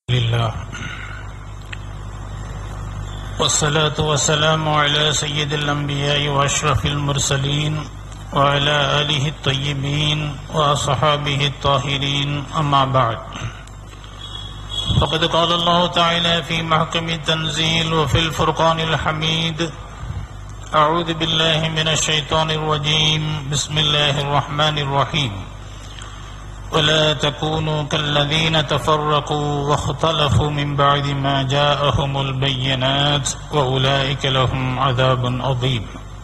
لله والصلاة والسلام على سيد الأنبياء وأشرف المرسلين وعلى آله الطيبين وأصحابه الطاهرين أما بعد فقد قال الله تعالى في محكم التنزيل وفي الفرقان الحميد أعوذ بالله من الشيطان الرجيم بسم الله الرحمن الرحيم ولا تكونوا كالذين تفرقوا واختلفوا من بعد ما جاءهم البينات وأولئك لهم عذاب عظيم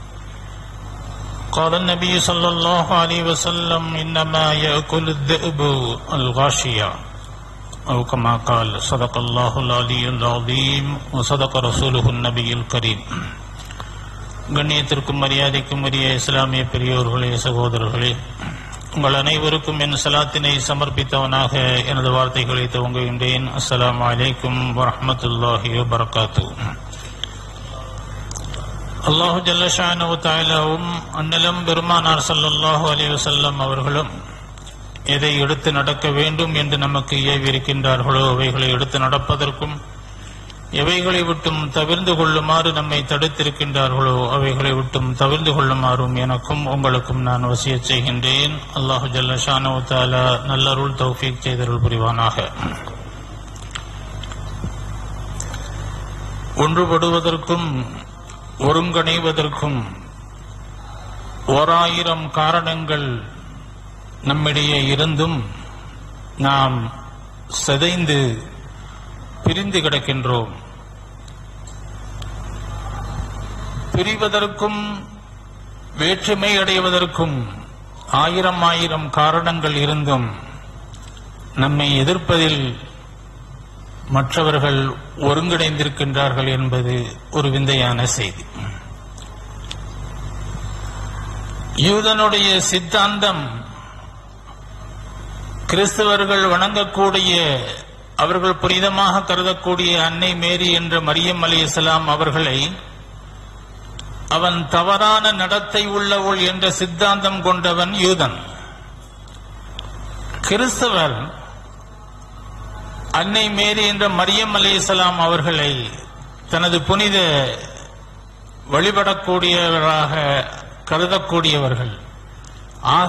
قال النبي صلى الله عليه وسلم إنما يأكل الذئب الغاشية أو كما قال صدق الله العلي العظيم وصدق رسوله النبي الكريم கண்ணியத்திற்கும் மரியாதைக்கும் உரிய இஸ்லாமிய பெரியோர்களே சகோதரர்களே உங்கள் அனைவருக்கும் என் சலாத்தினை சமர்ப்பித்தவனாக எனது வார்த்தைகளை துவங்குகின்றேன் அஸ்ஸலாமு அலைக்கும் வரஹ்மத்துல்லாஹி வபரகாத்து அல்லாஹு ஜல்லஷானு தாயிலாவும் அந்நிலம் பெருமானார் ஸல்லல்லாஹு அலைஹி வஸல்லம் அவர்களும் எதை எடுத்து நடக்க வேண்டும் என்று நமக்கு ஏவிருக்கின்றார்களோ அவைகளை எடுத்து நடப்பதற்கும் எவைகளை விட்டும் தவிர்ந்து கொள்ளுமாறு நம்மை தடுத்திருக்கின்றார்களோ அவைகளை விட்டும் தவிர்ந்து கொள்ளுமாறும் எனக்கும் உங்களுக்கும் நான் வசிய செய்கின்றேன் அல்லாஹு ஜல்லஷானு தாலா நல்லருள் தௌஃபீக் செய்தருள் புரிவானாக ஒன்றுபடுவதற்கும் ஒருங்கிணைவதற்கும் ஓராயிரம் காரணங்கள் நம்மிடையே இருந்தும் நாம் சிதைந்து பிரிந்து கிடக்கின்றோம் பிரிவதற்கும் வேற்றுமை அடைவதற்கும் ஆயிரம் ஆயிரம் காரணங்கள் இருந்தும் நம்மை எதிர்ப்பதில் மற்றவர்கள் ஒருங்கிணைந்திருக்கின்றார்கள் என்பது ஒரு விந்தையான செய்தி யூதனுடைய சித்தாந்தம் கிறிஸ்தவர்கள் வணங்கக்கூடிய அவர்கள் புனிதமாக கருதக்கூடிய அன்னை மேரி என்ற மரியம் அலி இஸ்லாம் அவர்களை அவன் தவறான நடத்தை உள்ளவள் என்ற சித்தாந்தம் கொண்டவன் யூதன் கிறிஸ்தவர் அன்னை மேரி என்ற மரியம் அலி இஸ்லாம் அவர்களை தனது புனித வழிபடக்கூடியவராக கருதக்கூடியவர்கள் ஆக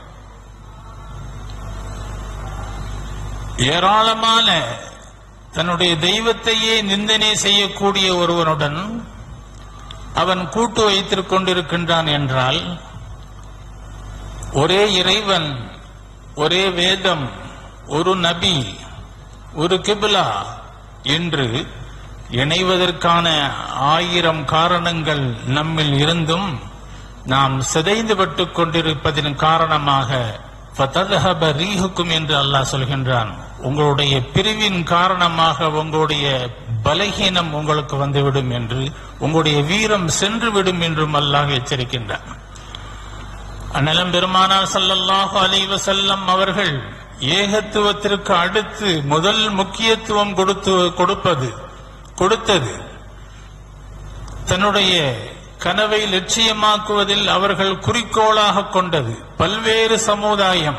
ஏராளமான தன்னுடைய தெய்வத்தையே நிந்தனை செய்யக்கூடிய ஒருவனுடன் அவன் கூட்டு வைத்துக் கொண்டிருக்கின்றான் என்றால் ஒரே இறைவன் ஒரே வேதம் ஒரு நபி ஒரு கிபிலா என்று இணைவதற்கான ஆயிரம் காரணங்கள் நம்மில் இருந்தும் நாம் சிதைந்து பட்டுக் கொண்டிருப்பதன் காரணமாக ஃபதத்ஹப ரீஹுக்கும் என்று அல்லாஹ் சொல்கின்றான் உங்களுடைய பிரிவின் காரணமாக உங்களுடைய பலகீனம் உங்களுக்கு வந்துவிடும் என்று உங்களுடைய வீரம் சென்றுவிடும் என்றும் அல்லாஹ் எச்சரிக்கின்றான் அந்நிலம் பெருமானார் சல்லல்லாஹு அலைஹி வஸல்லம் அவர்கள் ஏகத்துவத்திற்கு அடுத்து முதல் முக்கியத்துவம் கொடுத்து கொடுப்பது கொடுத்தது தன்னுடைய கனவை லட்சியமாக்குவதில் அவர்கள் குறிக்கோளாக கொண்டது பல்வேறு சமுதாயம்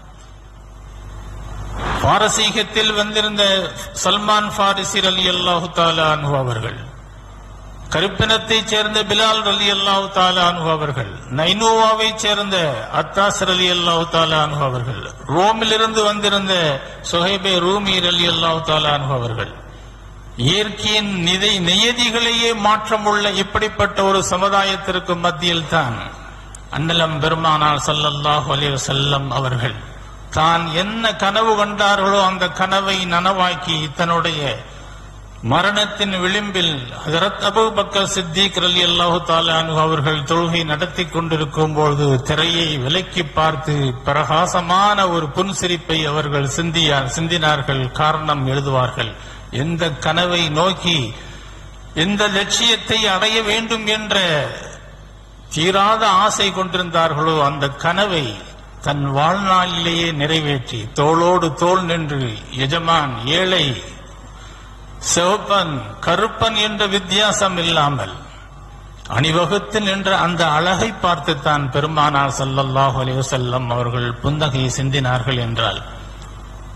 பாரசீகத்தில் வந்திருந்த சல்மான் பாரிசிர் அலி அல்லாஹு தாலானு அவர்கள் கருப்பினத்தைச் சேர்ந்த பிலால் அலி அல்லாஹு தாலானு அவர்கள் நைனோவாவை சேர்ந்த அத்தாசர் அலி அல்லாஹு தாலானு அவர்கள் ரோமிலிருந்து வந்திருந்த சுஹைபே ரூமீர் அலி அல்லாஹு தாலானு அவர்கள் இயற்கையின் நிதை நியதிகளையே மாற்றமுள்ள இப்படிப்பட்ட ஒரு சமுதாயத்திற்கு மத்தியில் தான் அன்னலம் பெருமானார் சல்லல்லாஹு அலைஹி வஸல்லம் அவர்கள் தான் என்ன கனவு கண்டார்களோ அந்த கனவை நனவாக்கி தன்னுடைய மரணத்தின் விளிம்பில் ஹஜரத் அபு பக்கர் சித்திக் அலி அல்லாஹு தாலானு அவர்கள் தொழுகை நடத்தி கொண்டிருக்கும் பொழுது திரையை விலக்கி பார்த்து பிரகாசமான ஒரு புன்சிரிப்பை அவர்கள் சிந்தியார் சிந்தினார்கள் காரணம் எழுதுவார்கள் எந்த கனவை நோக்கி எந்த லட்சியத்தை அடைய வேண்டும் என்ற தீராத ஆசை கொண்டிருந்தார்களோ அந்த கனவை தன் வாழ்நாளிலேயே நிறைவேற்றி தோளோடு தோள் நின்று எஜமான் ஏழை சிவப்பன் கருப்பன் என்ற வித்தியாசம் இல்லாமல் அணிவகுத்து நின்ற அந்த அழகை பார்த்துத்தான் பெருமானார் ஸல்லல்லாஹு அலைஹி வஸல்லம் அவர்கள் புன்னகை சிந்தினார்கள் என்றால்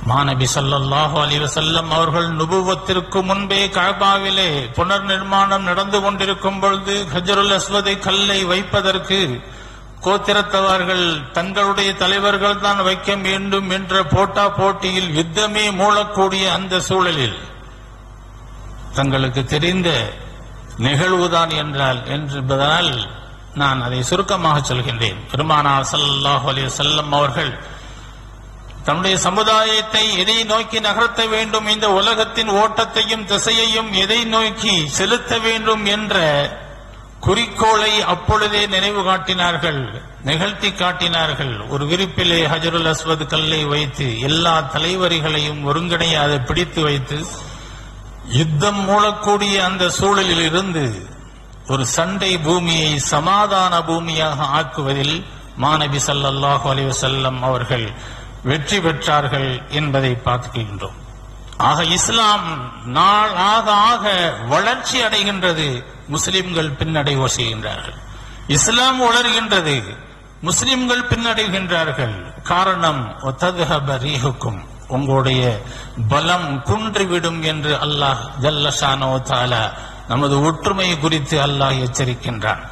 மாநபி ஸல்லல்லாஹு அலைஹி வஸல்லம் அவர்கள் நுபுவத்திற்கு முன்பே கஅபாவிலே புனர் நிர்மாணம் நடந்து கொண்டிருக்கும் பொழுது ஹஜருல் அஸ்வதை கல்லை வைப்பதற்கு கோத்திரத்தவர்கள் தங்களுடைய தலைவர்கள் தான் வைக்க வேண்டும் என்ற போட்டா போட்டியில் யுத்தமே மூளக்கூடிய அந்த சூழலில் தங்களுக்கு தெரிந்த நிகழ்வுதான் என்றால் என்பதால் நான் அதை சுருக்கமாக சொல்கின்றேன் பெருமானார் ஸல்லல்லாஹு அலைஹி வஸல்லம் அவர்கள் தன்னுடைய சமுதாயத்தை எதை நோக்கி நகர்த்த வேண்டும் இந்த உலகத்தின் ஓட்டத்தையும் திசையையும் எதை நோக்கி செலுத்த வேண்டும் என்ற குறிக்கோளை அப்பொழுதே நினைவு காட்டினார்கள் நிகழ்த்தி காட்டினார்கள் ஒரு விரிப்பிலே ஹஜருல் அஸ்வத் கல்லை வைத்து எல்லா தலைவரிகளையும் ஒருங்கிணைய அதை பிடித்து வைத்து யுத்தம் மூளக்கூடிய அந்த சூழலில் இருந்து ஒரு சண்டை பூமியை சமாதான பூமியாக ஆக்குவதில் மாநபி ஸல்லல்லாஹு அலைஹி வஸல்லம் அவர்கள் வெற்றி பெற்றார்கள் என்பதை பார்க்கின்றோம் ஆக இஸ்லாம் நாள் ஆக ஆக வளர்ச்சி அடைகின்றது முஸ்லிம்கள் பின்னடைவு செய்கின்றார்கள் இஸ்லாம் வளர்கின்றது முஸ்லிம்கள் பின்னடைகின்றார்கள் காரணம் ஒத்ததுஹப ரீஹுக்கும் உங்களுடைய பலம் குன்றிவிடும் என்று அல்லாஹ் ஜல்லஷானோ தாலா நமது ஒற்றுமை குறித்து அல்லாஹ் எச்சரிக்கின்றான்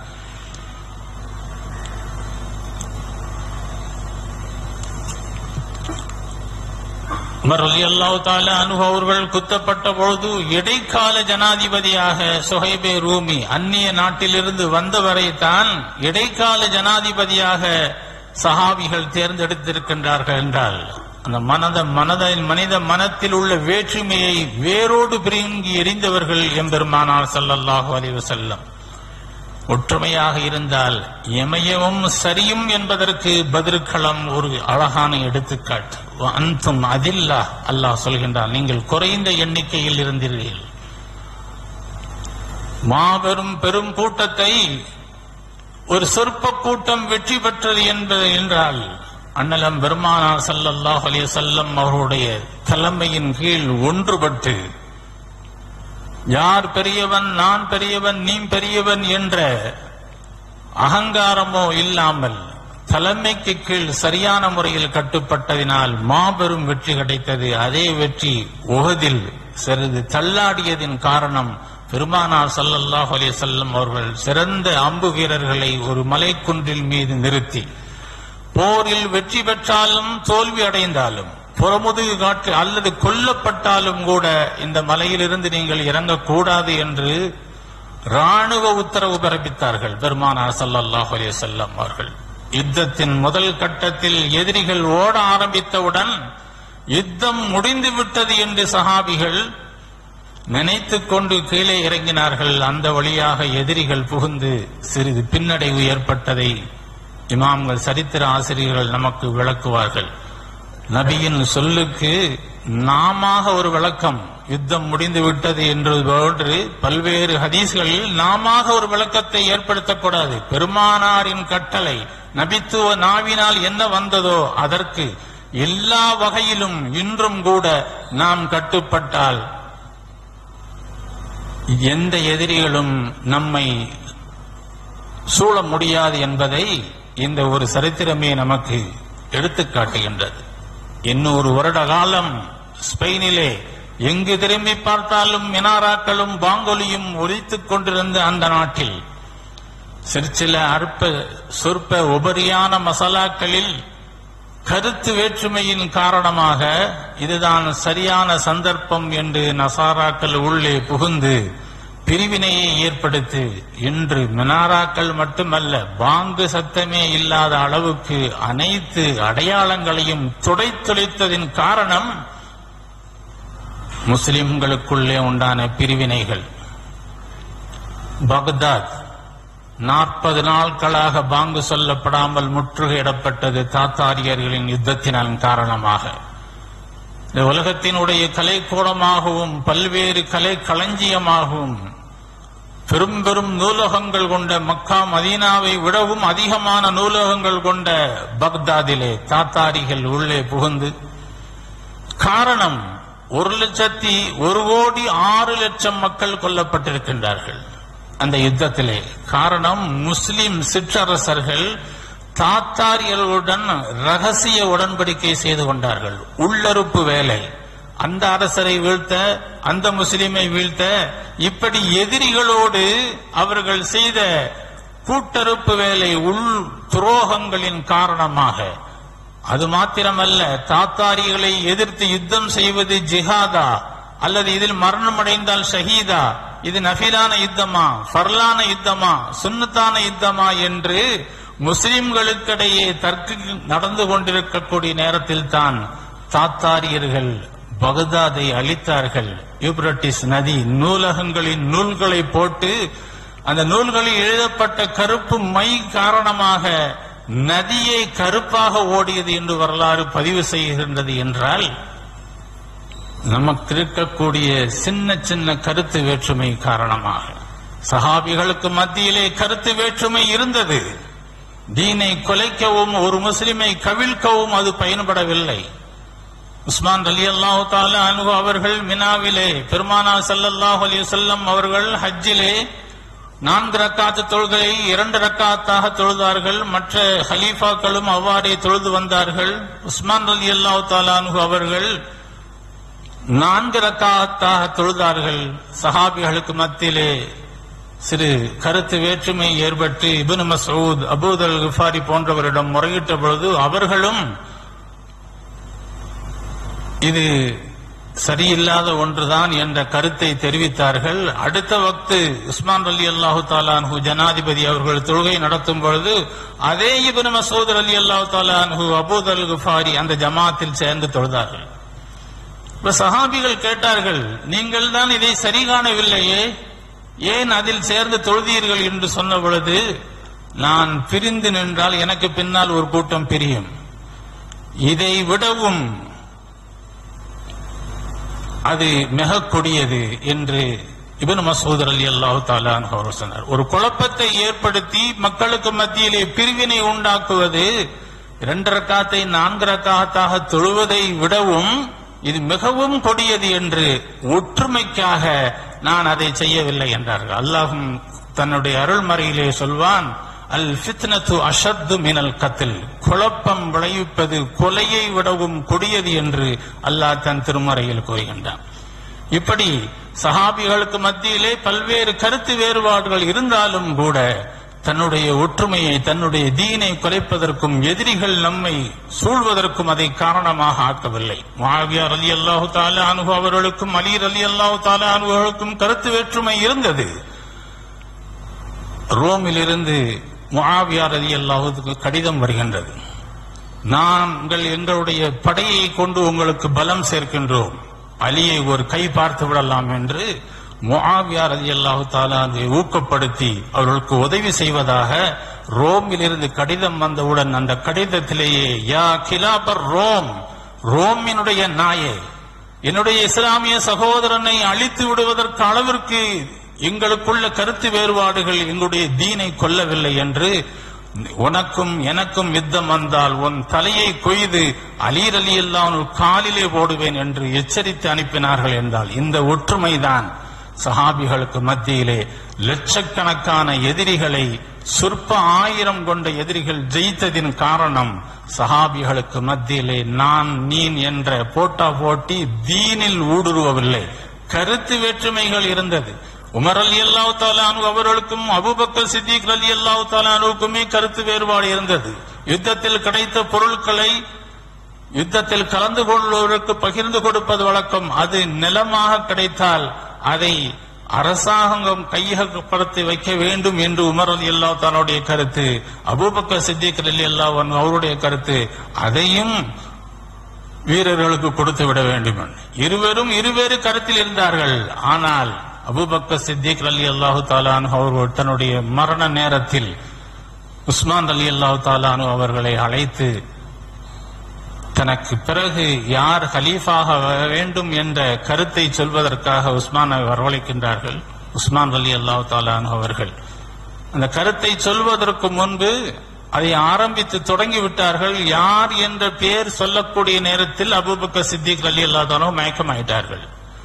உமர் ரலியல்லாஹு தஆலா அன்ஹு அவர்கள் குத்தப்பட்ட பொழுது இடைக்கால ஜனாதிபதியாக சுஹைபே ரூமி அந்நிய நாட்டிலிருந்து வந்தவரை தான் இடைக்கால ஜனாதிபதியாக சஹாபிகள் தேர்ந்தெடுத்திருக்கின்றார்கள் என்றால் அந்த மனத மனத மனித மனத்தில் உள்ள வேற்றுமையை வேரோடு பிரிங்கி எரிந்தவர்கள் எம்பெருமானார் ஸல்லல்லாஹு அலைஹி வஸல்லம் ஒற்றுமையாக இருந்தால் எமயமும் சரியும் என்பதற்கு பதிர்களம் ஒரு அழகான எடுத்துக்காட்டு அன்தும் அதில்லா அல்லாஹ் சொல்கின்றான் நீங்கள் குறைந்த எண்ணிக்கையில் இருந்தீர்கள் மாபெரும் பெரும் கூட்டத்தை ஒரு சொற்ப கூட்டம் வெற்றி பெற்றது என்பது என்றால் அண்ணலம் பெருமானார் ஸல்லல்லாஹு அலைஹி வஸல்லம் அவருடைய தலைமையின் கீழ் ஒன்றுபட்டு யார் பெரியவன் நான் பெரியவன் நீ பெரியவன் என்ற அகங்காரமோ இல்லாமல் தலைமைக்கு கீழ் சரியான முறையில் கட்டுப்பட்டதினால் மாபெரும் வெற்றி கிடைத்தது அதே வெற்றி உகதில் சிறிது தள்ளாடியதின் காரணம் பெருமானார் ஸல்லல்லாஹு அலைஹி வஸல்லம் அவர்கள் சிறந்த அம்பு வீரர்களை ஒரு மலைக்குன்றில் மீது நிறுத்தி போரில் வெற்றி பெற்றாலும் தோல்வி அடைந்தாலும் புறமுதுகு காட்டு அல்லது கொல்லப்பட்டாலும் கூட இந்த மலையிலிருந்து நீங்கள் இறங்கக்கூடாது என்று ராணுவ உத்தரவு பிறப்பித்தார்கள் பெருமானார் ஸல்லல்லாஹு அலைஹி வஸல்லம் அவர்கள் யுத்தத்தின் முதல் கட்டத்தில் எதிரிகள் ஓட ஆரம்பித்தவுடன் யுத்தம் முடிந்து விட்டது என்று சஹாபிகள் நினைத்துக் கொண்டு கீழே இறங்கினார்கள் அந்த வழியாக எதிரிகள் புகுந்து சிறிது பின்னடைவு ஏற்பட்டதை இமாம்கள் சரித்திர ஆசிரியர்கள் நமக்கு விளக்குவார்கள் நபியின் சொல்லுக்கு நாமாக ஒரு விளக்கம் யுத்தம் முடிந்து விட்டது என்று போன்று பல்வேறு ஹதீஸ்களில் நாமாக ஒரு விளக்கத்தை ஏற்படுத்தக்கூடாது பெருமானாரின் கட்டளை நபித்துவ நாவினால் என்ன வந்ததோ அதற்கு எல்லா வகையிலும் இன்றும் கூட நாம் கட்டுப்பட்டால் எந்த எதிரிகளும் நம்மை சூழ முடியாது என்பதை இந்த ஒரு சரித்திரமே நமக்கு எடுத்துக் காட்டுகின்றது இன்னொரு வருட காலம் ஸ்பெயினிலே எங்கு திரும்பி பார்த்தாலும் மினாராக்களும் பாங்கொலியும் ஒலித்துக் கொண்டிருந்த அந்த நாட்டில் சிற்சில அற்ப சொற்ப உபரியான மசாலாக்களில் கருத்து வேற்றுமையின் காரணமாக இதுதான் சரியான சந்தர்ப்பம் என்று நசாராக்கள் உள்ளே புகுந்து பிரிவினையை ஏற்படுத்தி இன்று மினாராக்கள் மட்டுமல்ல பாங்கு சத்தமே இல்லாத அளவுக்கு அனைத்து அடையாளங்களையும் துடைத்துளைத்ததின் காரணம் முஸ்லிம்களுக்குள்ளே உண்டான பிரிவினைகள் பக்தாத் நாற்பது நாட்களாக பாங்கு சொல்லப்படாமல் முற்றுகையிடப்பட்டது தாத்தாரியர்களின் யுத்தத்தின் காரணமாக இந்த உலகத்தினுடைய கலைக்கூடமாகவும் பல்வேறு கலை களஞ்சியமாகவும் பெரும் பெரும் நூலகங்கள் கொண்ட மக்கா மதீனாவை விடவும் அதிகமான நூலகங்கள் கொண்ட பக்தாதிலே தாத்தாரிகள் உள்ளே புகுந்து காரணம் ஒரு லட்சத்தி ஒரு கோடி ஆறு லட்சம் மக்கள் கொல்லப்பட்டிருக்கின்றார்கள் அந்த யுத்தத்திலே காரணம் முஸ்லிம் சிற்றரசர்கள் தாத்தாரியர்களுடன் ரகசிய உடன்படிக்கை செய்து கொண்டார்கள் உள்ளறுப்பு வேலை அந்த அரசரை வீழ்த்த அந்த முஸ்லிமை வீழ்த்த இப்படி எதிரிகளோடு அவர்கள் செய்த கூட்டறுப்பு வேலை உள் துரோகங்களின் காரணமாக அது மாத்திரமல்ல தாத்தாரிகளை எதிர்த்து யுத்தம் செய்வது ஜிஹாதா அல்லது இதில் மரணம் அடைந்தால் ஷஹீதா இது நஃபிலான யுத்தமா ஃபர்லான யுத்தமா சுன்னத்தான யுத்தமா என்று முஸ்லிம்களுக்கிடையே தர்க்கு நடந்து கொண்டிருக்கக்கூடிய நேரத்தில் தான் தாத்தாரியர்கள் பகதாதை அழித்தார்கள் யூப்ரட்டிஸ் நதி நூலகங்களின் நூல்களை போட்டு அந்த நூல்களில் எழுதப்பட்ட கருப்பு மை காரணமாக நதியை கருப்பாக ஓடியது என்று வரலாறு பதிவு செய்கின்றது என்றால் நமக்கு இருக்கக்கூடிய சின்ன சின்ன கருத்து வேற்றுமை காரணமாக சஹாபிகளுக்கு மத்தியிலே கருத்து வேற்றுமை இருந்தது தீனை கொலைக்கவும் ஒரு முஸ்லிமை கவிழ்க்கவும் அது பயன்படவில்லை உஸ்மான் அலி அல்லாஹு தாலா அனுகு அவர்கள் மினாவிலே பெருமானா ஸல்லல்லாஹு அலைஹி வஸல்லம் அவர்கள் ஹஜ்ஜிலே நான்கு ரக்காத்து தொழுகையை இரண்டு ரக்காத்தாக தொழுதார்கள் மற்ற ஹலீஃபாக்களும் அவ்வாறே தொழுது வந்தார்கள் உஸ்மான் அலி அல்லாஹு தாலா அனுகு அவர்கள் நான்கு ரக்காத்தாக தொழுதார்கள் சஹாபிகளுக்கு மத்தியிலே சிறு கருத்து வேற்றுமை ஏற்பட்டு இப்னு மசூத் அபூத் அல் குஃபாரி போன்றவரிடம் முறையிட்ட பொழுது அவர்களும் இது சரியில்லாத ஒன்றுதான் என்ற கருத்தை தெரிவித்தார்கள் அடுத்த வக்து உஸ்மான் அலி அல்லாஹு தாலான்ஹு ஜனாதிபதி அவர்கள் தொழுகை நடத்தும் பொழுது அதே இப்னு மசூத் அலி அல்லாஹு தாலான்ஹு அபூத் அல் குஃபாரி அந்த ஜமாத்தில் சேர்ந்து தொழுதார்கள் இப்ப சஹாபிகள் கேட்டார்கள் நீங்கள் தான் இதை சரி காணவில்லையே ஏன் அதில் சேர்ந்து தொழுதீர்கள் என்று சொன்ன பொழுது நான் பிரிந்து நின்றால் எனக்கு பின்னால் ஒரு கூட்டம் பிரியும் இதை விடவும் அது மிக கொடியது என்று இபன் மசூத் அலி அல்லாஹு தாலான் அவர் சொன்னார் ஒரு குழப்பத்தை ஏற்படுத்தி மக்களுக்கு மத்தியிலே பிரிவினை உண்டாக்குவது இரண்டு ரக்காத்தை நான்கு ரக்காத்தாக தொழுவதை விடவும் இது மிகவும் கொடியது என்று ஒற்றுமைக்காக நான் அதை செய்யவில்லை என்றார்கள் அல்லாஹும் தன்னுடைய அருள்மறையிலே சொல்வான் அல் ஃபித்னத்து அஷத்து மினல் கத்தில் குழப்பம் விளைவிப்பது கொலையை விடவும் கொடியது என்று அல்லாஹ் தன் திருமறையில் கூறுகின்றான் இப்படி சஹாபிகளுக்கு மத்தியிலே பல்வேறு கருத்து வேறுபாடுகள் இருந்தாலும் கூட தன்னுடைய ஒற்றுமையை தன்னுடைய தீனை குறைப்பதற்கும் எதிரிகள் நம்மை சூழ்வதற்கும் அதை காரணமாக ஆக்கவில்லை மாவியார் அலி அல்லாஹு தாலா அனுகு அவர்களுக்கும் அலீர் அலி அல்லாஹு தாலா அனுகுகளுக்கும் கருத்து வேற்றுமை இருந்தது ரோமிலிருந்து முஆவியார் அலி அல்லாஹுக்கு கடிதம் வருகின்றது நாங்கள் எங்களுடைய படையை கொண்டு உங்களுக்கு பலம் சேர்க்கின்றோம் அலியை ஒரு கை பார்த்து விடலாம் என்று முஆவியார் அலி அல்லாஹு தாலாவை ஊக்கப்படுத்தி அவர்களுக்கு உதவி செய்வதாக ரோமிலிருந்து கடிதம் வந்தவுடன் அந்த கடிதத்திலேயே யா கிலாபர் ரோம் ரோமினுடைய நாயே என்னுடைய இஸ்லாமிய சகோதரனை அழித்து விடுவதற்கு அளவிற்கு எங்களுக்குள்ள கருத்து வேறுபாடுகள் எங்களுடைய தீனை கொல்லவில்லை என்று உனக்கும் எனக்கும் யுத்தம் வந்தால் உன் தலையை கொய்து அலீர் அலி எல்லாம் காலிலே போடுவேன் என்று எச்சரித்து அனுப்பினார்கள் என்றால் இந்த ஒற்றுமைதான் சஹாபிகளுக்கு மத்தியிலே லட்சக்கணக்கான எதிரிகளை சொற்ப ஆயிரம் கொண்ட எதிரிகள் ஜெயித்ததின் காரணம் சஹாபிகளுக்கு மத்தியிலே நான் நீன் என்ற போட்டா போட்டி தீனில் ஊடுருவவில்லை கருத்து வேற்றுமைகள் இருந்தது உமர் அலி அல்லாஹு தாலானு அவர்களுக்கும் அபுபக்கர் சித்திக் அலி அல்லாஹு தாலானுக்குமே கருத்து வேறுபாடு இருந்தது யுத்தத்தில் கிடைத்த பொருட்களை யுத்தத்தில் கலந்து கொள்வோருக்கு பகிர்ந்து கொடுப்பது வழக்கம் அது நிலமாக கிடைத்தால் அதை அரசாங்கம் கையகப்படுத்தி வைக்க வேண்டும் என்று உமர் அலி அல்லா தானுடைய கருத்து அபூபக்கர் சித்திக் அலி அல்லா அவருடைய கருத்து அதையும் வீரர்களுக்கு கொடுத்து விட வேண்டும் என்று. இருவரும் இருவேறு கருத்தில் இருந்தார்கள் ஆனால் அபூபக்கர் சித்திக் அலி அல்லாஹு தாலானு அவர்கள் தன்னுடைய மரண நேரத்தில் உஸ்மான் அலி அல்லாஹு தாலானு அவர்களை அழைத்து தனக்கு பிறகு யார் ஹலீஃபாக வேண்டும் என்ற கருத்தை சொல்வதற்காக உஸ்மானை வரவழைக்கின்றார்கள் உஸ்மான் அலி அல்லாஹு தாலானு அவர்கள் அந்த கருத்தை சொல்வதற்கு முன்பு அதை ஆரம்பித்து தொடங்கி விட்டார்கள் யார் என்ற பெயர் சொல்லக்கூடிய நேரத்தில் அபூபக்கர் சித்திக் அலி அல்லாதானோ மயக்கமாயிட்டார்கள்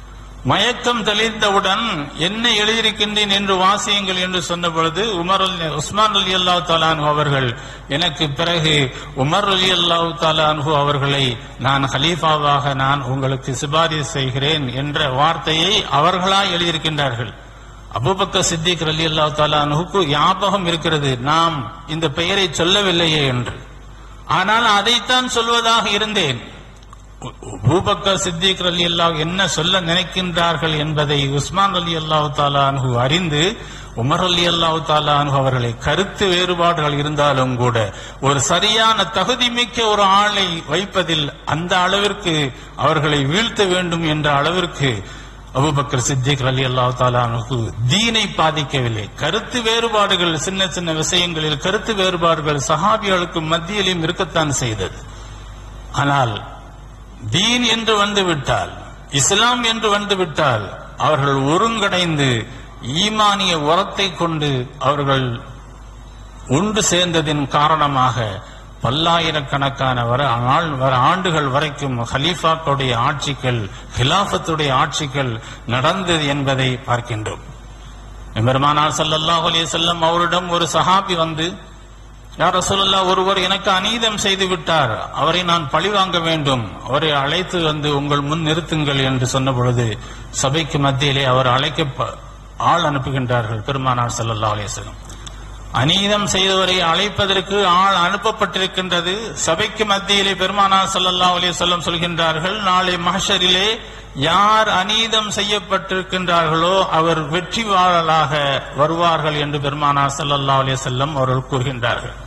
மயக்கம் தெளிந்தவுடன் என்ன எழுதியிருக்கின்றேன் என்று வாசியுங்கள் என்று சொன்ன பொழுது உமர் அலி- உஸ்மான் அலி அல்லாஹ் தாலானு அவர்கள் எனக்கு பிறகு உமர் அலி அல்லாஹ் தாலானு அவர்களை நான் ஹலீஃபாவாக நான் உங்களுக்கு சிபாரிசு செய்கிறேன் என்ற வார்த்தையை அவர்களாய் எழுதியிருக்கின்றார்கள் அபூபக்கர் சித்திக் அலி அல்லாஹ் தாலானுக்கு ஞாபகம் இருக்கிறது நாம் இந்த பெயரை சொல்லவில்லையே என்று ஆனால் அதைத்தான் சொல்வதாக இருந்தேன் பூபக்கர் சித்திக் அலி அல்லாஹ் என்ன சொல்ல நினைக்கின்றார்கள் என்பதை உஸ்மான் அலி அல்லாஹு தாலானு அறிந்து உமர் அலி அல்லாஹு தாலானு அவர்களை கருத்து வேறுபாடுகள் இருந்தாலும் கூட ஒரு சரியான தகுதிமிக்க ஒரு ஆளை வைப்பதில் அந்த அளவிற்கு அவர்களை வீழ்த்த வேண்டும் என்ற அளவிற்கு அபூபக்கர் சித்திக் அலி அல்லாஹ் தாலானுக்கு தீனை பாதிக்கவில்லை கருத்து வேறுபாடுகள் சின்ன சின்ன விஷயங்களில் கருத்து வேறுபாடுகள் சஹாபிகளுக்கு மத்தியிலும் இருக்கத்தான் செய்தது ஆனால் தீன் என்று வந்துவிட்டால் இஸ்லாம் என்று வந்துவிட்டால் அவர்கள் ஒருங்கடைந்து ஈமானிய உரத்தை கொண்டு அவர்கள் ஒன்று சேர்ந்ததின் காரணமாக பல்லாயிரக்கணக்கான வர ஆள் வர ஆண்டுகள் வரைக்கும் ஹலீஃபாக்களுடைய ஆட்சிகள் ஹிலாஃபத்துடைய ஆட்சிகள் நடந்தது என்பதை பார்க்கின்றோம் பெருமானார் ஸல்லல்லாஹு அலைஹி வஸல்லம் அவரிடம் ஒரு சஹாபி வந்து யார் ரசூலுல்லா ஒருவர் எனக்கு அநீதம் செய்து விட்டார் அவரை நான் பழி வாங்க வேண்டும் அவரை அழைத்து வந்து உங்கள் முன் நிறுத்துங்கள் என்று சொன்ன பொழுது சபைக்கு மத்தியிலே அவர் அழைக்க ஆள் அனுப்புகின்றார்கள் பெருமானார் ஸல்லல்லாஹு அலைஹி வஸல்லம் அநீதம் செய்தவரை அழைப்பதற்கு ஆள் அனுப்பப்பட்டிருக்கின்றது சபைக்கு மத்தியிலே பெருமானார் ஸல்லல்லாஹு அலைஹி வஸல்லம் சொல்கின்றார்கள் நாளை மஹ்ஷரிலே யார் அநீதம் செய்யப்பட்டிருக்கின்றார்களோ அவர் வெற்றிவாளராக வருவார்கள் என்று பெருமானார் ஸல்லல்லாஹு அலைஹி வஸல்லம் அவர்கள் கூறுகின்றார்கள்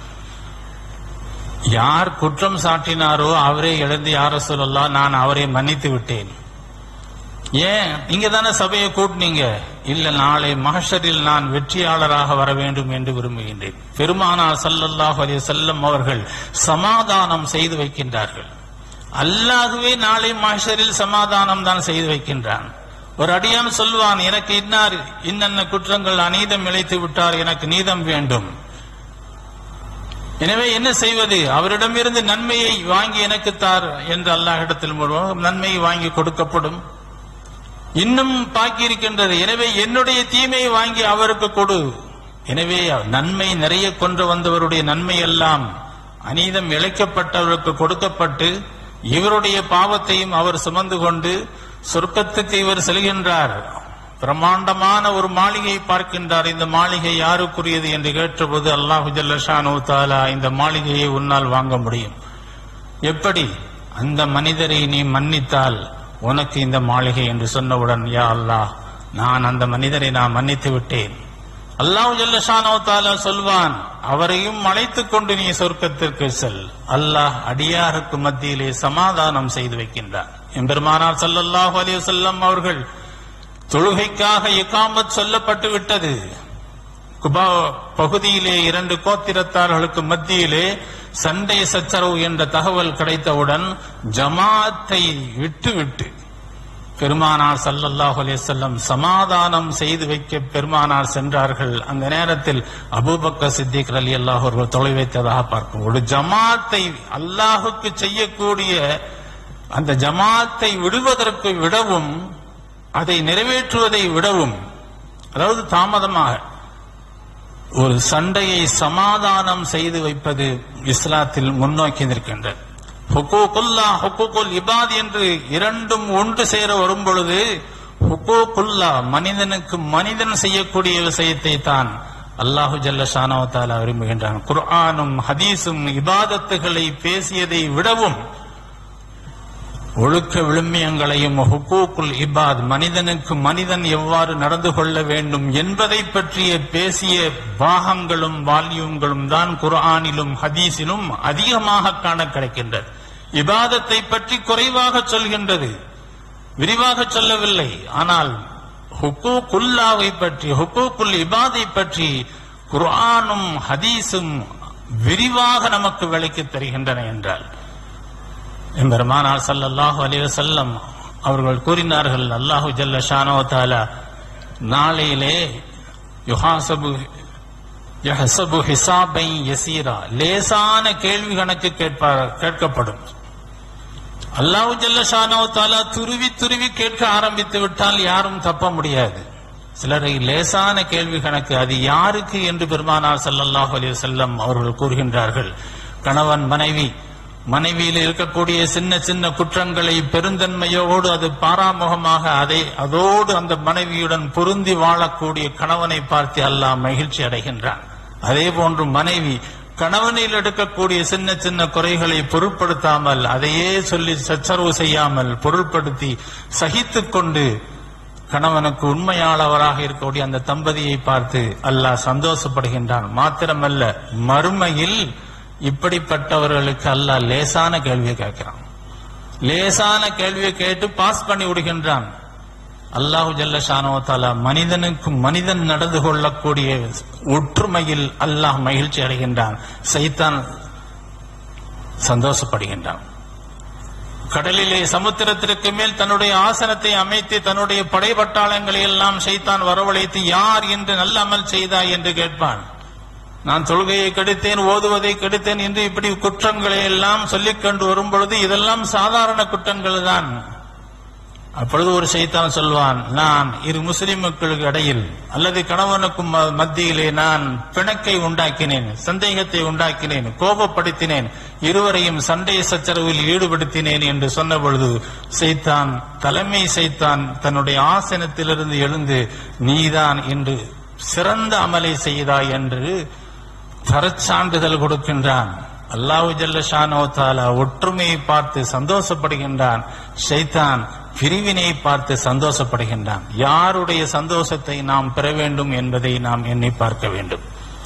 யார் குற்றம் சாட்டினாரோ அவரே எழுந்து யார சொல்லலாம் நான் அவரை மன்னித்து விட்டேன் ஏன் இங்க தானே சபையை கூட்டினீங்க இல்ல நாளை மகஷரில் நான் வெற்றியாளராக வர வேண்டும் என்று விரும்புகின்றேன் பெருமானார் ஸல்லல்லாஹு அலைஹி வஸல்லம் அவர்கள் சமாதானம் செய்து வைக்கின்றார்கள் அல்லாஹுவே நாளை மகஷரில் சமாதானம் தான் செய்து வைக்கின்றான் ஒரு அடியான் சொல்வான் எனக்கு இன்னார் இன்னென்ன குற்றங்கள் அநீதம் இழைத்து விட்டார் எனக்கு நீதம் வேண்டும் எனவே என்ன செய்வது அவரிடமிருந்து நன்மையை வாங்கி எனக்கு தார் என்று அல்லாஹிடத்தில் முழுவதும் நன்மையை வாங்கி கொடுக்கப்படும் இன்னும் பாக்கி இருக்கின்றது எனவே என்னுடைய தீமையை வாங்கி அவருக்கு கொடு எனவே நன்மை நிறைய கொண்டு வந்தவருடைய நன்மை எல்லாம் அநீதம் இழைக்கப்பட்டவருக்கு கொடுக்கப்பட்டு இவருடைய பாவத்தையும் அவர் சுமந்து கொண்டு சொர்க்கத்துக்கு இவர் செல்கின்றார் பிரம்மாண்டமான ஒரு மாளிகையை பார்க்கின்றார் இந்த மாளிகை யாருக்குரியது என்று கேட்டபோது அல்லாஹு ஜல்லஷானு தாலா இந்த மாளிகையை உன்னால் வாங்க முடியும் எப்படி அந்த மனிதரை நீ மன்னித்தால் உனக்கு இந்த மாளிகை என்று சொன்னவுடன் யா அல்லாஹ் நான் அந்த மனிதரை நான் மன்னித்து விட்டேன் அல்லாஹ் ஜல்லஷானோ தாலா சொல்வான் அவரையும் அழைத்துக் கொண்டு நீ சொர்க்கத்திற்கு செல் அல்லாஹ் அடியாருக்கு மத்தியிலே சமாதானம் செய்து வைக்கின்றான் எம்பெருமானார் ஸல்லல்லாஹு அலைஹி வஸல்லம் அவர்கள் தொழுகைக்காக இக்காமத் சொல்லப்பட்டு விட்டது குபா பகுதியிலே இரண்டு கோத்திரத்தார்களுக்கு மத்தியிலே சண்டை சச்சரவு என்ற தகவல் கிடைத்தவுடன் ஜமாத்தை விட்டுவிட்டு பெருமானார் ஸல்லல்லாஹு அலைஹி வஸல்லம் சமாதானம் செய்து வைக்க பெருமானார் சென்றார்கள் அந்த நேரத்தில் அபூபக்கர் சித்திக் ரலியல்லாஹு அவர்கள் தொலை வைத்ததாக பார்க்கும் ஒரு ஜமாத்தை அல்லாஹுக்கு செய்யக்கூடிய அந்த ஜமாத்தை விடுவதற்கு விடவும் அதை நிறைவேற்றுவதை விடவும் அதாவது தாமதமாக ஒரு சண்டையை சமாதானம் செய்து வைப்பது இஸ்லாத்தில் முன்னோக்கி நிற்கின்றது ஹுக்கூகுல்லா ஹுக்கூகுல் இபாத் என்று இரண்டும் ஒன்று சேர வரும் பொழுது ஹுக்கூகுல்லா மனிதனுக்கு மனிதன் செய்யக்கூடிய விஷயத்தை தான் அல்லாஹு ஜல்ல ஷானவத்தாலா விரும்புகின்றான் குர்ஆனும் ஹதீஸும் இபாதத்துகளை பேசியதை விடவும் ஒழுக்க விழுமியங்களையும் ஹுக்கூக்குல் இபாத் மனிதனுக்கு மனிதன் எவ்வாறு நடந்து கொள்ள வேண்டும் என்பதை பற்றிய பேசிய பாகங்களும் வால்யூம்களும் தான் குர்ஆனிலும் ஹதீஸிலும் அதிகமாக காண கிடைக்கின்றது இபாதத்தை பற்றி குறைவாக சொல்கின்றது விரிவாக சொல்லவில்லை ஆனால் ஹுக்கூக்குல்லாவை பற்றி ஹுக்கூக்குல் இபாதை பற்றி குர்ஆனும் ஹதீஸும் விரிவாக நமக்கு விளக்கித் தருகின்றன என்றால் எம்பெருமானார் ஸல்லல்லாஹு அலைஹி வஸல்லம் அவர்கள் கூறினார்கள் அல்லாஹு ஜல்ல ஷானோ தாலா நாளையிலே யுஹாசபு யஹசபு ஹிசாபை யசீரா லேசான கேள்வி கணக்கு கேட்பார் கேட்கப்படும் அல்லாஹு ஜல்லஷானோ தாலா துருவி துருவி கேட்க ஆரம்பித்து விட்டால் யாரும் தப்ப முடியாது சிலரை லேசான கேள்வி கணக்கு அது யாருக்கு என்று பெருமானார் ஸல்லல்லாஹு அலைஹி வஸல்லம் அவர்கள் கூறுகின்றார்கள் கணவன் மனைவி மனைவியில் இருக்கக்கூடிய சின்ன சின்ன குற்றங்களை பெருந்தன்மையோடு அது பாராமுகமாக அதை அதோடு அந்த மனைவியுடன் பொருந்தி வாழக்கூடிய கணவனை பார்த்து அல்லாஹ் மகிழ்ச்சி அடைகின்றான் அதே போன்று மனைவி கணவனில் எடுக்கக்கூடிய சின்ன சின்ன குறைகளை பொருட்படுத்தாமல் அதையே சொல்லி சச்சரவு செய்யாமல் பொருட்படுத்தி சகித்துக் கொண்டு கணவனுக்கு உண்மையாளவராக இருக்கக்கூடிய அந்த தம்பதியை பார்த்து அல்லாஹ் சந்தோஷப்படுகின்றான் மாத்திரமல்ல மறுமையில் இப்படிப்பட்டவர்களுக்கு அல்லாஹ் லேசான கேள்வியை கேட்கிறான் லேசான கேள்வியை கேட்டு பாஸ் பண்ணி விடுகின்றான் அல்லாஹு ஜல்லஷானோ தாலா மனிதனுக்கு மனிதன் நடந்து கொள்ளக்கூடிய ஒற்றுமையில் அல்லாஹ் மகிழ்ச்சி அடைகின்றான் சைத்தான் சந்தோஷப்படுகின்றான் கடலிலே சமுத்திரத்திற்கு மேல் தன்னுடைய ஆசனத்தை அமைத்து தன்னுடைய படைபட்டாளங்களை எல்லாம் சைத்தான் வரவழைத்து யார் என்று நல்ல அமல் செய்தாய் என்று கேட்பான் நான் தொழுகையை கெடுத்தேன் ஓதுவதை கெடுத்தேன் என்று இப்படி குற்றங்களை எல்லாம் சொல்லிக் கொண்டு வரும் பொழுது இதெல்லாம் சாதாரண குற்றங்கள் தான் அப்பொழுது ஒரு சைத்தான் சொல்வான் நான் இரு முஸ்லிம்களுக்கு இடையில் அல்லது கணவனுக்கும் ம- மத்தியிலே நான் பிணக்கை உண்டாக்கினேன் சந்தேகத்தை உண்டாக்கினேன் கோபப்படுத்தினேன் இருவரையும் சண்டை சச்சரவில் ஈடுபடுத்தினேன் என்று சொன்ன பொழுது சைத்தான் தலைமை சைத்தான் தன்னுடைய ஆசனத்திலிருந்து எழுந்து நீதான் என்று சிறந்த அமலை செய்தாய் என்று தரச்சான்றிதழ் கொடுக்கின்றான் அல்லாஹு ஜல்ல ஷானோ தாலா ஒற்றுமையை பார்த்து சந்தோஷப்படுகின்றான் ஷைத்தான் பிரிவினை பார்த்து சந்தோஷப்படுகின்றான் யாருடைய சந்தோஷத்தை நாம் பெற வேண்டும் என்பதை நாம் எண்ணி பார்க்க வேண்டும்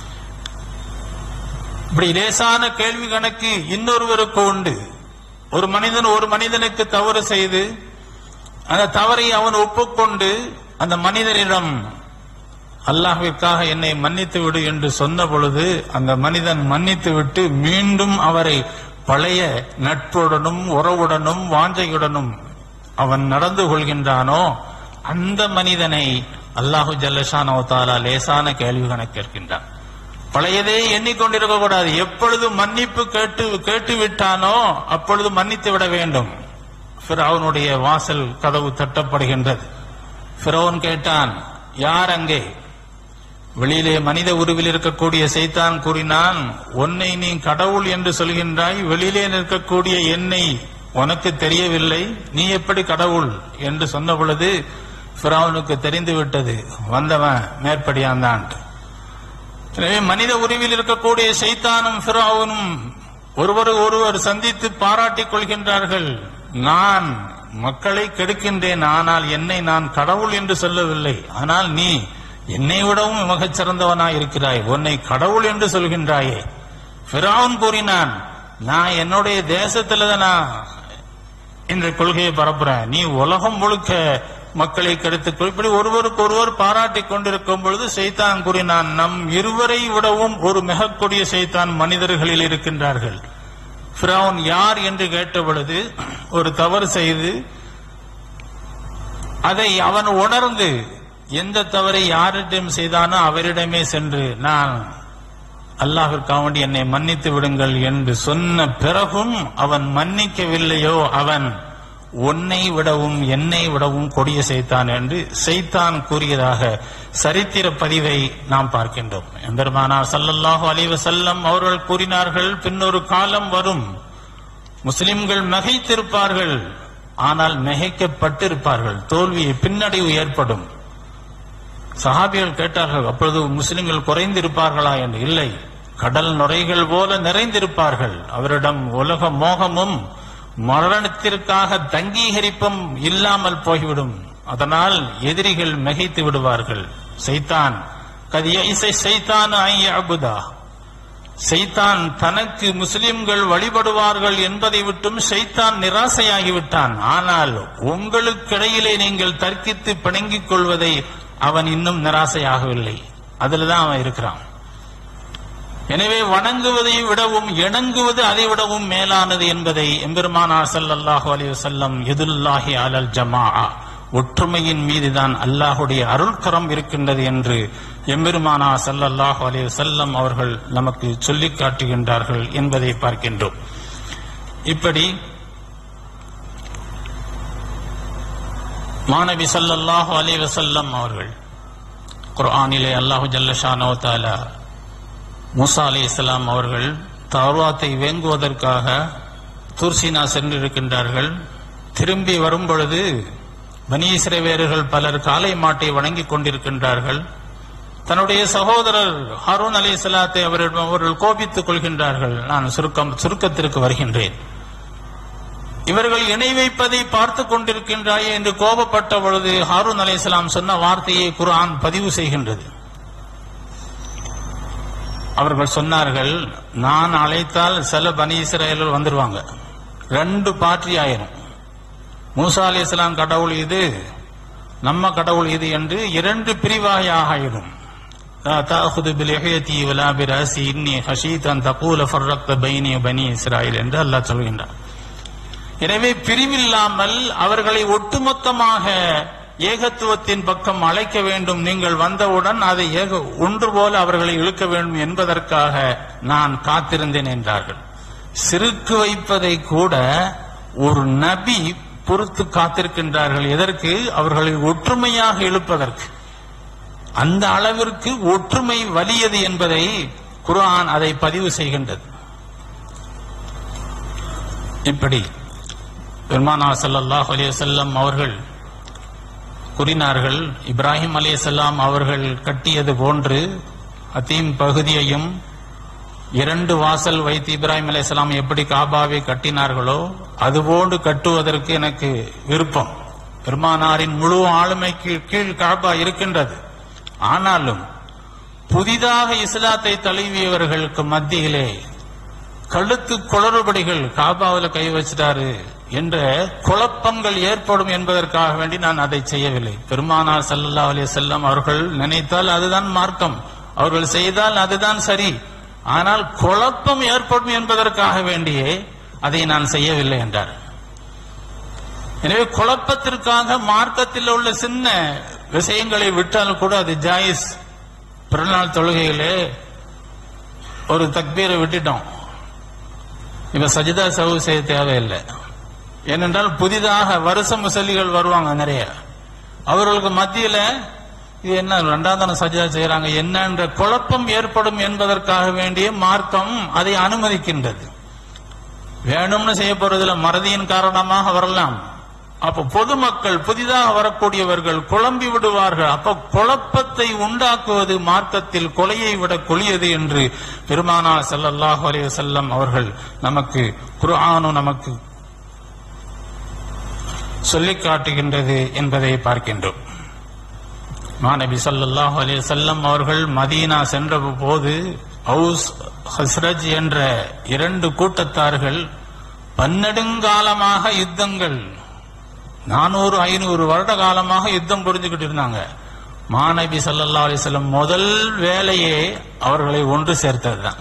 இப்படி லேசான கேள்வி கணக்கு இன்னொருவருக்கு உண்டு ஒரு மனிதன் ஒரு மனிதனுக்கு தவறு செய்து அந்த தவறை அவன் ஒப்புக்கொண்டு அந்த மனிதனிடம் அல்லாஹ்விற்காக என்னை மன்னித்து விடு என்று சொன்ன பொழுது அந்த மனிதன் மன்னித்து விட்டு மீண்டும் அவரை பழைய நட்புடனும் உறவுடனும் வாஞ்சையுடனும் அவன் நடந்து கொள்கின்றானோ அந்த மனிதனை அல்லாஹு ஜல்லஷானோ தாலா லேசான கேள்வி கணக்கு கேட்கின்றான் பழையதே எண்ணிக்கொண்டிருக்க கூடாது எப்பொழுது மன்னிப்பு கேட்டு கேட்டு விட்டானோ அப்பொழுது மன்னித்து விட வேண்டும் ஃபிரௌனுடைய வாசல் கதவு தட்டப்படுகின்றது ஃபிரௌன் கேட்டான் யார் அங்கே வெளியிலே மனித உருவில் இருக்கக்கூடிய சைத்தான் கூறினான் உன்னை நீ கடவுள் என்று சொல்கின்றாய் வெளியிலே நிற்கக்கூடிய என்னை உனக்கு தெரியவில்லை நீ எப்படி கடவுள் என்று சொன்ன பொழுது ஃபிரௌனுக்கு தெரிந்து விட்டது வந்தவன் மேற்படியாந்தான் எனவே மனித உருவில் இருக்கக்கூடிய சைத்தானும் ஃபிரௌனும் ஒருவர் ஒருவர் சந்தித்து பாராட்டிக் கொள்கின்றார்கள் நான் மக்களை கெடுக்கின்றேன் ஆனால் என்னை நான் கடவுள் என்று சொல்லவில்லை ஆனால் நீ என்னை விடவும் மிகச் சிறந்தவனாய் இருக்கிறாய் உன்னை கடவுள் என்று சொல்கின்றாயே ஃபிரௌன் கூறினான் நான் என்னுடைய தேசத்துல நான் இந்த கொள்கையை பரப்புறேன் நீ உலகம் முழுக்க மக்களை கெடுத்து இப்படி ஒருவருக்கு ஒருவர் பாராட்டிக் கொண்டிருக்கும் பொழுது சைத்தான் கூறினான் நம் இருவரை விடவும் ஒரு மிகக்கூடிய சைத்தான் மனிதர்களில் இருக்கின்றார்கள் ஃபிரௌன் யார் என்று கேட்ட பொழுது ஒரு தவறு செய்து அதை அவன் உணர்ந்து எந்த தவறை யாரிடம் செய்தானோ அவரிடமே சென்று நான் அல்லாஹிற்காக வேண்டி என்னை மன்னித்து விடுங்கள் என்று சொன்ன பிறகும் அவன் மன்னிக்கவில்லையோ அவன் உன்னை விடவும் என்னை விடவும் கொடிய செய்தான் என்று செய்தான் கூறியதாக சரித்திர பதிவை நாம் பார்க்கின்றோம் எம்பெருமானார் ஸல்லல்லாஹு அலைஹி வஸல்லம் அவர்கள் கூறினார்கள் பின்னொரு காலம் வரும் முஸ்லிம்கள் மிகைத்திருப்பார்கள் ஆனால் மிகைக்கப்பட்டிருப்பார்கள் தோல்வி பின்னடைவு ஏற்படும் சஹாபிகள் கேட்டார்கள் அப்பொழுது முஸ்லிம்கள் குறைந்திருப்பார்களா என்று இல்லை கடல் நுரைகள் போல நிறைந்திருப்பார்கள் அவரிடம் உலக மோகமும் மரணத்திற்காக தங்கீகரிப்பும் இல்லாமல் போய்விடும் அதனால் எதிரிகள் மிகைத்து விடுவார்கள் சைத்தான் கதிய இசை சைத்தான் அபுதா சைத்தான் தனக்கு முஸ்லிம்கள் வழிபடுவார்கள் என்பதை விட்டும் சைத்தான் நிராசையாகிவிட்டான் ஆனால் உங்களுக்கிடையிலே நீங்கள் தர்க்கித்து பிணங்கிக் கொள்வதை அவன் இன்னும் நிராசையாகவில்லை அதுலதான் அவன் இருக்கிறான் எனவே வணங்குவதை விடவும் இணங்குவது அதை விடவும் மேலானது என்பதை எம்பெருமானார் ஸல்லல்லாஹு அலைஹி வஸல்லம் எதுல்லாஹி அலல் ஜமாஆ ஒற்றுமையின் மீதுதான் அல்லாஹுடைய அருள்கரம் இருக்கின்றது என்று எம்பெருமானா ஸல்லல்லாஹு அலைஹி வஸல்லம் அவர்கள் நமக்கு சொல்லிக் காட்டுகின்றார்கள் என்பதை பார்க்கின்றோம் இப்படி மாணவி ஸல்லல்லாஹு அலைஹி வஸல்லம் அவர்கள் குர்ஆனிலே அல்லாஹு ஜல்லஷானோ தாலா மூசா அலைஹிஸ்ஸலாம் அவர்கள் தௌராத்தை வேங்குவதற்காக தூர்சினா சென்றிருக்கின்றார்கள் திரும்பி வரும் பொழுது பனி இஸ்ரவேலர்கள் பலர் காளை மாட்டை வணங்கிக் கொண்டிருக்கின்றார்கள் தன்னுடைய சகோதரர் ஹாரூன் அலி சலாத்தை அவரிடம் அவர்கள் கோபித்துக் கொள்கின்றார்கள் நான் சுருக்கம் சுருக்கத்திற்கு வருகின்றேன் இவர்கள் இணை வைப்பதை பார்த்து கொண்டிருக்கின்றாயே என்று கோபப்பட்ட பொழுது ஹாரூன் அலைஹிஸ்ஸலாம் சொன்ன வார்த்தையை குர்ஆன் பதிவு செய்கின்றது அவர்கள் சொன்னார்கள் நான் அழைத்தால் சில பனி இஸ்ரேலர் வந்துருவாங்க ரெண்டு பாற்றி ஆயிரும் மூசா அலைஹிஸ்ஸலாம் கடவுள் இது நம்ம கடவுள் இது என்று இரண்டு பிரிவாக ஆயிரும் لا تأخذ بلحيتي ولا برأسي إني خشيت أن تقول فرقت بيني وبني إسرائيل என்று அல்லாஹ் சொல்கின்றார் எனவே பிரிவில்லாமல் அவர்களை ஒட்டுமொத்தமாக ஏகத்துவத்தின் பக்கம் அழைக்க வேண்டும் நீங்கள் வந்தவுடன் அதை ஏக ஒன்று போல அவர்களை இழுக்க வேண்டும் என்பதற்காக நான் காத்திருந்தேன் என்றார்கள் சிறுக்கு வைப்பதை கூட ஒரு நபி பொறுத்து காத்திருக்கின்றார்கள் எதற்கு அவர்களை ஒற்றுமையாக இழுப்பதற்கு அந்த அளவிற்கு ஒற்றுமை வலியது என்பதை குர்ஆன் அதை பதிவு செய்கின்றது இப்படி பெருமானா ஸல்லல்லாஹு அலைஹி வஸல்லம் அவர்கள் கூறினார்கள் இப்ராஹிம் அலைஹிஸ்ஸலாம் அவர்கள் கட்டியது போன்று அதீம் பகுதியையும் இரண்டு வாசல் வைத்து இப்ராஹிம் அலைஹிஸ்ஸலாம் எப்படி காபாவை கட்டினார்களோ அதுபோன்று கட்டுவதற்கு எனக்கு விருப்பம் பெருமானாரின் முழு ஆளுமைக்கு கீழ் காபா இருக்கின்றது ஆனாலும் புதிதாக இஸ்லாத்தை தழுவியவர்களுக்கு மத்தியிலே கழுத்து குளறுபடிகள் காபாவில் கை வச்சிட்டாரு என்ற குழப்பங்கள் ஏற்படும் என்பதற்காக வேண்டி நான் அதை செய்யவில்லை பெருமானார் ஸல்லல்லாஹு அலைஹி வஸல்லம் அவர்கள் நினைத்தால் அதுதான் மார்க்கம் அவர்கள் செய்தால் அதுதான் சரி ஆனால் குழப்பம் ஏற்படும் என்பதற்காக வேண்டியே அதை நான் செய்யவில்லை என்றார் எனவே குழப்பத்திற்காக மார்க்கத்தில் உள்ள சின்ன விஷயங்களை விட்டால் கூட அது ஜாயிஸ் பிறநாள் தொழுகையிலே ஒரு தக்பீரை விட்டுட்டோம் இப்ப சஜிதா சவு செய்ய தேவையில்லை ஏனென்றால் புதிதாக வருஷ முசல்லிகள் வருவாங்க நிறைய அவர்களுக்கு மத்தியில இது என்ன ரெண்டாம் தானே சஜிதா செய்யறாங்க என்னன்ற குழப்பம் ஏற்படும் என்பதற்காக வேண்டிய மார்க்கம் அதை அனுமதிக்கின்றது வேணும்னு செய்ய போறதுல மறதியின் காரணமாக வரலாம் அப்ப பொதுமக்கள் புதிதாக வரக்கூடியவர்கள் குழம்பி விடுவார்கள் அப்ப குழப்பத்தை உண்டாக்குவது மார்க்கத்தில் கொலையை விட கொளியது என்று பெருமானா ஸல்லல்லாஹு அலைஹி வஸல்லம் அவர்கள் நமக்கு குர்ஆனு நமக்கு சொல்லிக் காட்டுகின்றது என்பதை பார்க்கின்றோம் மாநபி ஸல்லல்லாஹு அலைஹி வஸல்லம் அவர்கள் மதீனா சென்ற போது அவுஸ் ஹஸ்ரஜ் என்ற இரண்டு கூட்டத்தார்கள் பன்னெடுங்காலமாக யுத்தங்கள் நானூறு ஐநூறு வருட காலமாக யுத்தம் புரிஞ்சுக்கிட்டு இருந்தாங்க மாநபி ஸல்லல்லாஹு அலைஹி வஸல்லம் முதல் வேலையே அவர்களை ஒன்று சேர்த்ததுதான்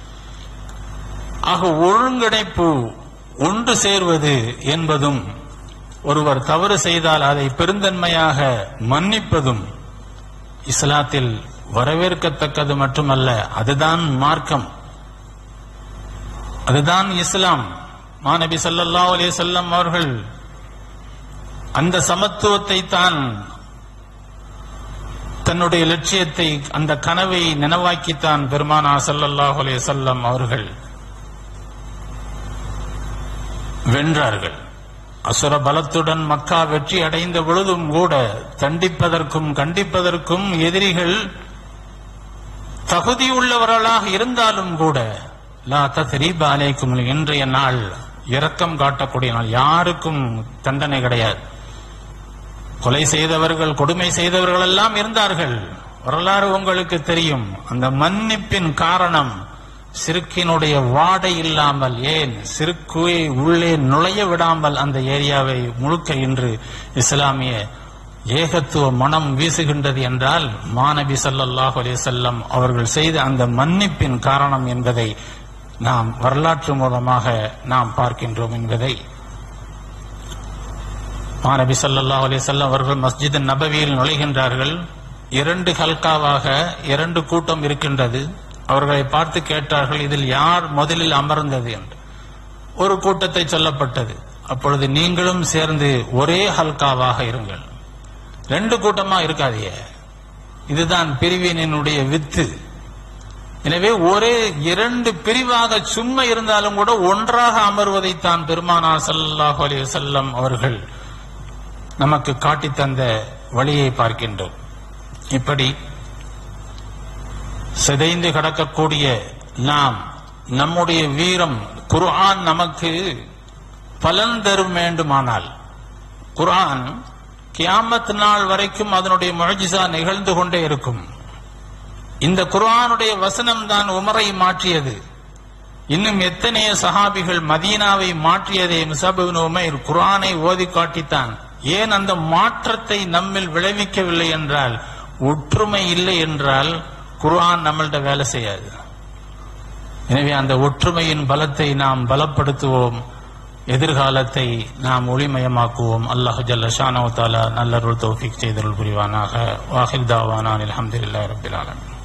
ஆக ஒருங்கிணைப்பு ஒன்று சேர்வது என்பதும் ஒருவர் தவறு செய்தால் அதை பெருந்தன்மையாக மன்னிப்பதும் இஸ்லாத்தில் வரவேற்கத்தக்கது மட்டுமல்ல அதுதான் மார்க்கம் அதுதான் இஸ்லாம் மாநபி ஸல்லல்லாஹு அலைஹி வஸல்லம் அவர்கள் அந்த சமத்துவத்தை தான் தன்னுடைய லட்சியத்தை அந்த கனவை நினைவாக்கித்தான் பெருமானா ஸல்லல்லாஹு அலைஹி வஸல்லம் அவர்கள் வென்றார்கள் அசுர பலத்துடன் மக்கா வெற்றி அடைந்த பொழுதும் கூட தண்டிப்பதற்கும் கண்டிப்பதற்கும் எதிரிகள் தகுதியுள்ளவர்களாக இருந்தாலும் கூட லா தத்ரீப அலைக்கும் இன்றைய நாள் இரக்கம் காட்டக்கூடிய நாள் யாருக்கும் தண்டனை கிடையாது கொலை செய்தவர்கள் கொடுமை செய்தவர்கள் எல்லாம் இருந்தார்கள் வரலாறு உங்களுக்கு தெரியும் அந்த மன்னிப்பின் காரணம் சிறுக்கினுடைய வாடை இல்லாமல் ஏன் சிறுக்குவை உள்ளே நுழைய விடாமல் அந்த ஏரியாவை முழுக்க இன்று இஸ்லாமிய ஏகத்துவ மனம் வீசுகின்றது என்றால் மாநபி ஸல்லல்லாஹு அலைஹி வஸல்லம் அவர்கள் செய்த அந்த மன்னிப்பின் காரணம் என்பதை நாம் வரலாற்று மூலமாக நாம் பார்க்கின்றோம் என்பதை மாநபி ஸல்லல்லாஹு அலைஹி வஸல்லம் அவர்கள் மஸ்ஜித் நபவியில் நுழைகின்றார்கள் இரண்டு ஹல்காவாக இரண்டு கூட்டம் இருக்கின்றது அவர்களை பார்த்து கேட்டார்கள் இதில் யார் முதலில் அமர்ந்தது என்று ஒரு கூட்டத்தை சொல்லப்பட்டது அப்பொழுது நீங்களும் சேர்ந்து ஒரே ஹல்காவாக இருங்கள் ரெண்டு கூட்டமா இருக்காதீங்க இதுதான் பிரிவினுடைய வித்து எனவே ஒரே இரண்டு பிரிவாக சும்மா இருந்தாலும் கூட ஒன்றாக அமர்வதைத்தான் பெருமானார் ஸல்லல்லாஹு அலைஹி வஸல்லம் அவர்கள் நமக்கு காட்டித் தந்த வழியை பார்க்கின்றோம் இப்படி சிதைந்து கிடக்கக்கூடிய நாம் நம்முடைய வீரம் குர்ஆன் நமக்கு பலன் தரும் வேண்டுமானால் குர்ஆன் கியாமத் நாள் வரைக்கும் அதனுடைய முழஜிசா நிகழ்ந்து கொண்டே இருக்கும் இந்த குர்ஆனுடைய வசனம் தான் உமரை மாற்றியது இன்னும் எத்தனைய சஹாபிகள் மதீனாவை மாற்றியதே முசாபின் உமைர் குர்ஆனை ஓதி காட்டித்தான் ஏன் அந்த மாற்றத்தை நம்மில் விளைவிக்கவில்லை என்றால் ஒற்றுமை இல்லை என்றால் குர்ஆன் நம்மள்ட்ட வேலை செய்யாது எனவே அந்த ஒற்றுமையின் பலத்தை நாம் பலப்படுத்துவோம் எதிர்காலத்தை நாம் ஒளிமயமாக்குவோம் அல்லாஹ் ஜல்ல ஷானோ தாலா நல்லருள் தௌஃபிக் செய்தருள் புரிவானாக வாஹில் தாவானான் அல்ஹம்துலில்லாஹி ரப்பில் ஆலமீன்